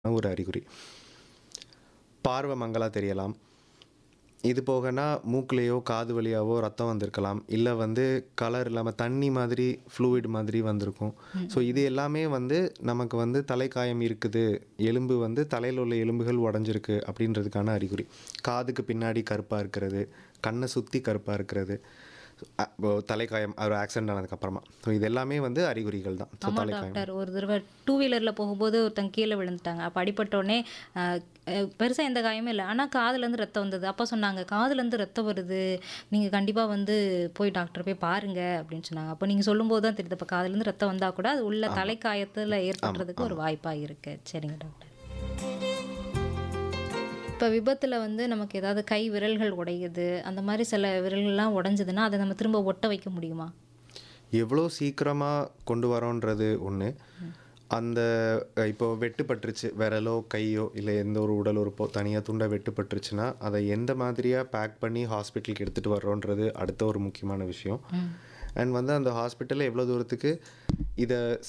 ஒரு அறிகுறி பார்வை மங்கலா தெரியலாம் இது போகனா மூக்குலேயோ காது வழியாவோ ரத்தம் வந்திருக்கலாம் இல்லை வந்து கலர் இல்லாமல் தண்ணி மாதிரி ஃப்ளூயிட் மாதிரி வந்திருக்கும் ஸோ இது எல்லாமே வந்து நமக்கு வந்து தலைக்காயம் இருக்குது எலும்பு வந்து தலையில் உள்ள எலும்புகள் உடஞ்சிருக்கு அப்படின்றதுக்கான அறிகுறி காதுக்கு பின்னாடி கருப்பாக இருக்கிறது கண்ணை சுற்றி கருப்பாக இருக்கிறது அ- இப்போ தலைக்காயம் ஒரு ஆக்சிடென்ட் ஆனதுக்கப்புறமா ஸோ இது எல்லாமே வந்து அறிகுறிகள் தான் ஸோ ஆமாம் தலைக்காயம் டாக்டர் ஒரு தடவை டூ வீலரில் போகும்போது ஒருத்தங்க கீழே விழுந்துட்டாங்க அப்போ அடிபட்டோடனே பெருசாக எந்த காயமும் இல்லை ஆனால் காதுலேருந்து ரத்தம் வந்தது அப்போ சொன்னாங்க காதுலேருந்து ரத்தம் வருது நீங்கள் கண்டிப்பாக வந்து போய் டாக்டர் போய் பாருங்க அப்படின்னு சொன்னாங்க அப்போ நீங்கள் சொல்லும்போது தான் தெரியுது அப்போ காதுலேருந்து ரத்தம் வந்தால் கூட அது உள்ள தலைக்காயத்தில் ஏற்படுறதுக்கு ஒரு வாய்ப்பாக இருக்குது சரிங்க டாக்டர் இப்போ விபத்தில் வந்து நமக்கு ஏதாவது கை விரல்கள் உடையுது அந்த மாதிரி சில விரல்கள்லாம் உடைஞ்சதுன்னா அதை நம்ம திரும்ப ஒட்ட வைக்க முடியுமா எவ்வளோ சீக்கிரமாக கொண்டு வரோன்றது ஒன்று அந்த அஹ், இப்போ வெட்டுப்பட்டுருச்சு விரலோ கையோ இல்லை எந்த ஒரு உடல் உறுப்போ தனியாக துண்டை வெட்டுப்பட்டுருச்சுன்னா அதை எந்த மாதிரியாக பேக் பண்ணி ஹாஸ்பிட்டலுக்கு எடுத்துகிட்டு வர்றோன்றது அடுத்த ஒரு முக்கியமான விஷயம் அண்ட் வந்து அந்த ஹாஸ்பிட்டலில் எவ்வளோ தூரத்துக்கு இதை